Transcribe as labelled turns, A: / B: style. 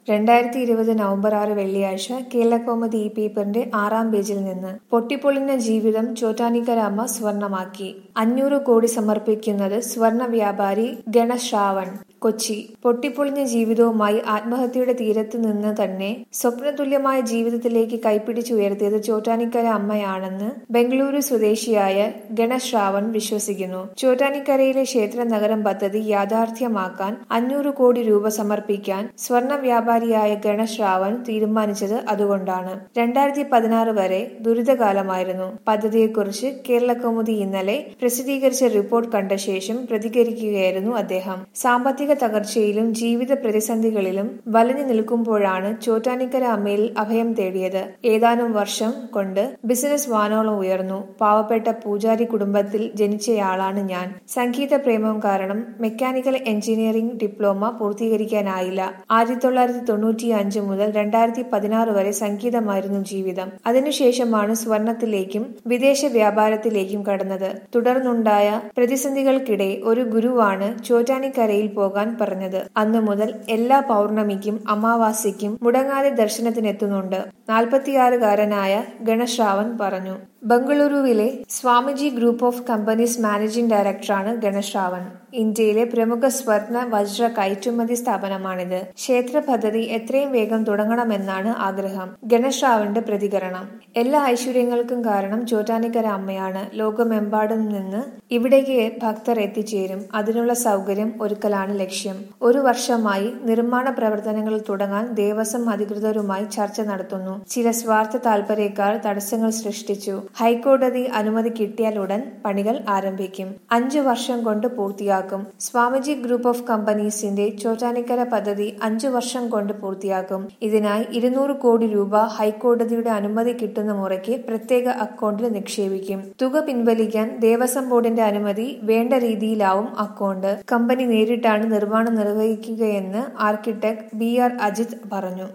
A: രണ്ടായിരത്തി ഇരുപത് നവംബർ ആറ് വെള്ളിയാഴ്ച കേരളകൗമുദി ഈ പേപ്പറിന്റെ ആറാം പേജിൽ നിന്ന് പൊട്ടിപ്പൊളിഞ്ഞ ജീവിതം ചോറ്റാനിക്കരാമ്മ സ്വർണമാക്കി അഞ്ഞൂറ് കോടി സമർപ്പിക്കുന്നത് സ്വർണ വ്യാപാരി ഗണശ്രാവൺ കൊച്ചി പൊട്ടിപ്പൊളിഞ്ഞ ജീവിതവുമായി ആത്മഹത്യയുടെ തീരത്ത് നിന്ന് തന്നെ സ്വപ്നതുല്യമായ ജീവിതത്തിലേക്ക് കൈപ്പിടിച്ചുയർത്തിയത് ചോറ്റാനിക്കര അമ്മയാണെന്ന് ബംഗളൂരു സ്വദേശിയായ ഗണശ്രാവൺ വിശ്വസിക്കുന്നു ചോറ്റാനിക്കരയിലെ ക്ഷേത്ര നഗരം പദ്ധതി യാഥാർത്ഥ്യമാക്കാൻ അഞ്ഞൂറ് കോടി രൂപ സമർപ്പിക്കാൻ സ്വർണ വ്യാപാരിയായ ഗണശ്രാവൺ തീരുമാനിച്ചത് അതുകൊണ്ടാണ് രണ്ടായിരത്തി പതിനാറ് വരെ ദുരിതകാലമായിരുന്നു പദ്ധതിയെക്കുറിച്ച് കേരള കൗമുദി ഇന്നലെ പ്രസിദ്ധീകരിച്ച റിപ്പോർട്ട് കണ്ട ശേഷം പ്രതികരിക്കുകയായിരുന്നു അദ്ദേഹം സാമ്പത്തിക തകർച്ചയിലും ജീവിത പ്രതിസന്ധികളിലും വലഞ്ഞു നിൽക്കുമ്പോഴാണ് ചോറ്റാനിക്കര അമ്മയിൽ അഭയം തേടിയത് ഏതാനും വർഷം കൊണ്ട് ബിസിനസ് വാനോളം ഉയർന്നു പാവപ്പെട്ട പൂജാരി കുടുംബത്തിൽ ജനിച്ചയാളാണ് ഞാൻ സംഗീത പ്രേമം കാരണം മെക്കാനിക്കൽ എഞ്ചിനീയറിംഗ് ഡിപ്ലോമ പൂർത്തീകരിക്കാനായില്ല ആയിരത്തി തൊള്ളായിരത്തി തൊണ്ണൂറ്റി അഞ്ച് മുതൽ രണ്ടായിരത്തി പതിനാറ് വരെ സംഗീതമായിരുന്നു ജീവിതം അതിനുശേഷമാണ് സ്വർണത്തിലേക്കും വിദേശ വ്യാപാരത്തിലേക്കും കടന്നത് തുടർന്നുണ്ടായ പ്രതിസന്ധികൾക്കിടെ ഒരു ഗുരുവാണ് ചോറ്റാനിക്കരയിൽ പോകാൻ പറഞ്ഞത് അന്നു മുതൽ എല്ലാ പൗർണമിക്കും അമാവാസിക്കും മുടങ്ങാതെ ദർശനത്തിനെത്തുന്നുണ്ട് നാൽപ്പത്തിയാറുകാരനായ ഗണശ്രാവൺ പറഞ്ഞു ബംഗളൂരുവിലെ Swamiji group of companies managing ഡയറക്ടറാണ് ഗണശ്രാവൺ ഇന്ത്യയിലെ പ്രമുഖ സ്വർണ വജ്ര കയറ്റുമതി സ്ഥാപനമാണിത് ക്ഷേത്ര പദ്ധതി എത്രയും വേഗം തുടങ്ങണമെന്നാണ് ആഗ്രഹം ഗണശ്രാവന്റെ പ്രതികരണം എല്ലാ ഐശ്വര്യങ്ങൾക്കും കാരണം ചോറ്റാനിക്കര അമ്മയാണ് ലോകമെമ്പാടും നിന്ന് ഇവിടേക്ക് ഭക്തർ എത്തിച്ചേരും അതിനുള്ള സൗകര്യം ഒരുക്കലാണ് ലക്ഷ്യം ഒരു വർഷമായി നിർമ്മാണ പ്രവർത്തനങ്ങൾ തുടങ്ങാൻ ദേവസ്വം അധികൃതരുമായി ചർച്ച നടത്തുന്നു ചില സ്വാർത്ഥ താൽപര്യക്കാർ തടസ്സങ്ങൾ സൃഷ്ടിച്ചു ഹൈക്കോടതി അനുമതി കിട്ടിയാൽ ഉടൻ പണികൾ ആരംഭിക്കും അഞ്ചു വർഷം കൊണ്ട് പൂർത്തിയാക്കും സ്വാമിജി ഗ്രൂപ്പ് ഓഫ് കമ്പനീസിന്റെ ചോറ്റാനിക്കര പദ്ധതി അഞ്ചു വർഷം കൊണ്ട് പൂർത്തിയാക്കും ഇതിനായി ഇരുന്നൂറ് കോടി രൂപ ഹൈക്കോടതിയുടെ അനുമതി കിട്ടുന്ന മുറയ്ക്ക് പ്രത്യേക അക്കൗണ്ടിൽ നിക്ഷേപിക്കും തുക പിൻവലിക്കാൻ ദേവസ്വം ബോർഡിന്റെ അനുമതി വേണ്ട രീതിയിലാവും അക്കൗണ്ട് കമ്പനി നേരിട്ടാണ് നിർമ്മാണം നിർവഹിക്കുകയെന്ന് ആർക്കിടെക്ട് ബി ആർ അജിത് പറഞ്ഞു